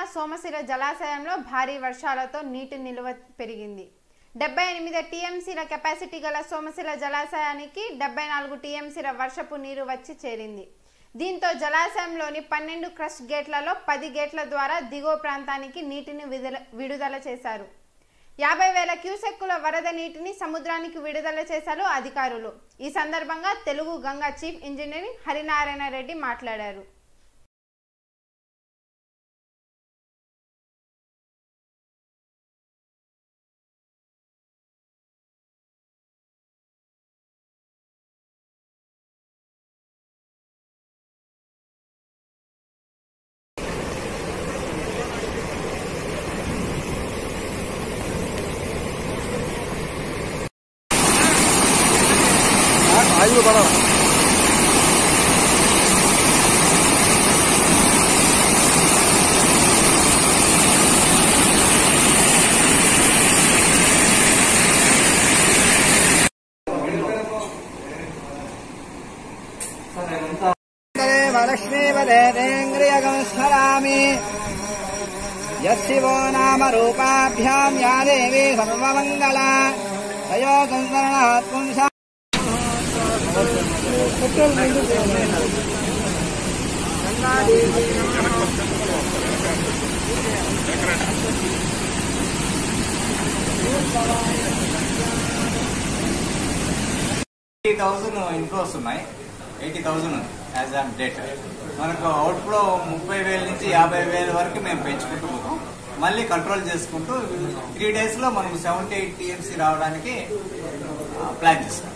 జిల్లా సోమశిల జలాశయంలో భారీ వర్షాలతో నీటి నిల్వ పెరిగింది డెబ్బై ఎనిమిది టీఎంసీల కెపాసిటీ గల సోమశిల జలాశయానికి డెబ్బై నాలుగు టీఎంసీల వర్షపు నీరు వచ్చి చేరింది దీంతో జలాశయంలోని పన్నెండు క్రష్ గేట్లలో పది గేట్ల ద్వారా దిగువ ప్రాంతానికి నీటిని విడుదల విడుదల చేశారు యాభై వేల క్యూసెక్కుల వరద నీటిని సముద్రానికి విడుదల చేశారు అధికారులు ఈ సందర్భంగా తెలుగు గంగా చీఫ్ ఇంజనీర్ హరినారాయణ రెడ్డి మాట్లాడారు ఆయువు పడవ लक्ष्मीपदेन्द्रियगं स्मरामि यशिवो नाम रूपाभ्याम् या देवी सर्वमङ्गला तयो संस्मरणात् पुंसा ఎయిటీ థౌసండ్ ఇన్ఫ్లోస్ ఉన్నాయి eighty thousand as on date మనకు అవుట్ఫ్లో ముప్పై వేల నుంచి యాభై వేల వరకు మేము పెంచుకుంటూ పోతాం మళ్ళీ కంట్రోల్ చేసుకుంటూ త్రీ డేస్ లో మనం సెవెంటీ ఎయిట్ టీఎంసీ రావడానికి ప్లాన్ చేస్తాం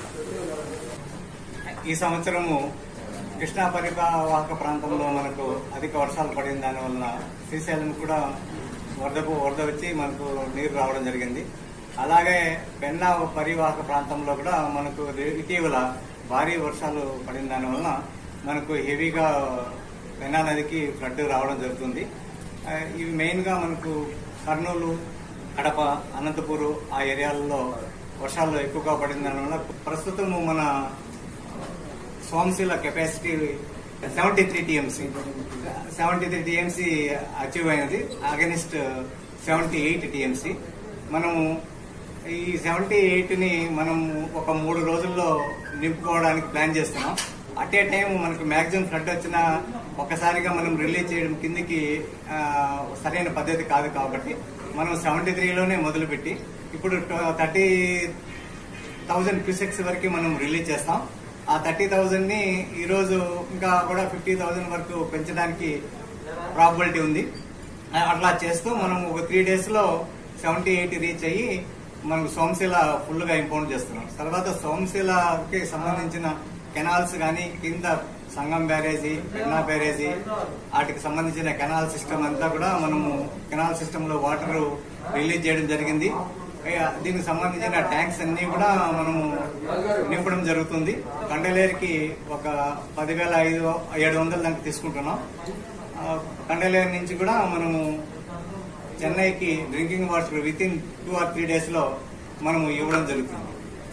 ఈ సంవత్సరము కృష్ణా పరివాహక ప్రాంతంలో మనకు అధిక వర్షాలు పడిన దానివల్ల శ్రీశైలం కూడా వరదకు వరద వచ్చి మనకు నీరు రావడం జరిగింది అలాగే పెన్నా పరివాహక ప్రాంతంలో కూడా మనకు ఇటీవల భారీ వర్షాలు పడిన దానివల్ల మనకు హెవీగా పెన్నా నదికి ఫ్లడ్ రావడం జరుగుతుంది ఆ, ఇవి మెయిన్ గా మనకు కర్నూలు కడప అనంతపూరు ఆ ఏరియాలలో వర్షాలు ఎక్కువగా పడిన దానివల్ల ప్రస్తుతం మన Somasila capacity seventy three TMC seventy three TMC achieve అయినది అగెనిస్ట్ సెవెంటీ ఎయిట్ టీఎంసీ మనము ఈ సెవెంటీ ఎయిట్ ని మనం ఒక మూడు రోజుల్లో నింపుకోవడానికి ప్లాన్ చేస్తున్నాం అట్ ఏ టైం మనకు మాక్సిమం ఫ్లడ్ వచ్చినా ఒక్కసారిగా మనం రిలీజ్ చేయడం కిందికి ఆ, సరైన పద్ధతి కాదు కాబట్టి మనం సెవెంటీ త్రీలోనే మొదలుపెట్టి ఇప్పుడు థర్టీ థౌజండ్ క్యూసెక్స్ వరకు మనం రిలీజ్ చేస్తాం ఆ థర్టీ థౌజండ్ ని ఈ రోజు ఇంకా కూడా ఫిఫ్టీ థౌజండ్ వరకు పెంచడానికి ప్రాబిలిటీ ఉంది ఆ, అట్లా చేస్తూ మనం ఒక త్రీ డేస్ లో సెవెంటీ ఎయిట్ రీచ్ అయ్యి మనం సోమశిల ఫుల్ గా ఇంపౌండ్ చేస్తున్నాం తర్వాత సోమశిలకి సంబంధించిన కెనాల్స్ కానీ కింద సంగం బ్యారేజీ పెన్నా బ్యారేజీ వాటికి సంబంధించిన కెనాల్ సిస్టమ్ అంతా కూడా మనము కెనాల్ సిస్టమ్ లో వాటర్ రిలీజ్ చేయడం జరిగింది ఏ, దీనికి సంబంధించిన ట్యాంక్స్ అన్ని కూడా మనము నింపడం జరుగుతుంది కండలేరుకి ఒక పదివేల ఐదు ఏడు వందల దాకా తీసుకుంటున్నాం ఆ, కండలేరు నుంచి కూడా మనము చెన్నైకి drinking water within two or three days లో మనము ఇవ్వడం జరుగుతుంది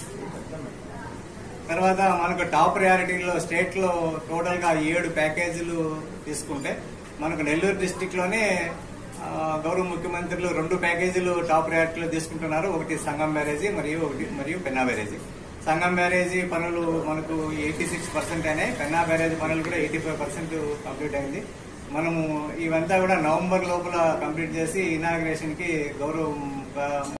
తర్వాత మనకు టాప్ ప్రయారిటీలో స్టేట్ లో టోటల్ గా ఏడు ప్యాకేజీలు తీసుకుంటే మనకు నెల్లూరు డిస్టిక్ లోనే ఆ, గౌరవ ముఖ్యమంత్రులు రెండు ప్యాకేజీలు టాప్ ప్రయారిటీలో తీసుకుంటున్నారు ఒకటి సంగం బ్యారేజీ మరియు ఒకటి మరియు పెన్నా బ్యారేజీ సంగం బ్యారేజీ పనులు మనకు ఎయిటీ సిక్స్ పర్సెంట్ అయినాయి పెన్నా బ్యారేజీ పనులు కూడా ఎయిటీ ఫైవ్ పర్సెంట్ కంప్లీట్ అయింది మనము ఇవంతా కూడా నవంబర్ లోపల కంప్లీట్ చేసి ఇనాగ్రేషన్ కి గౌరవ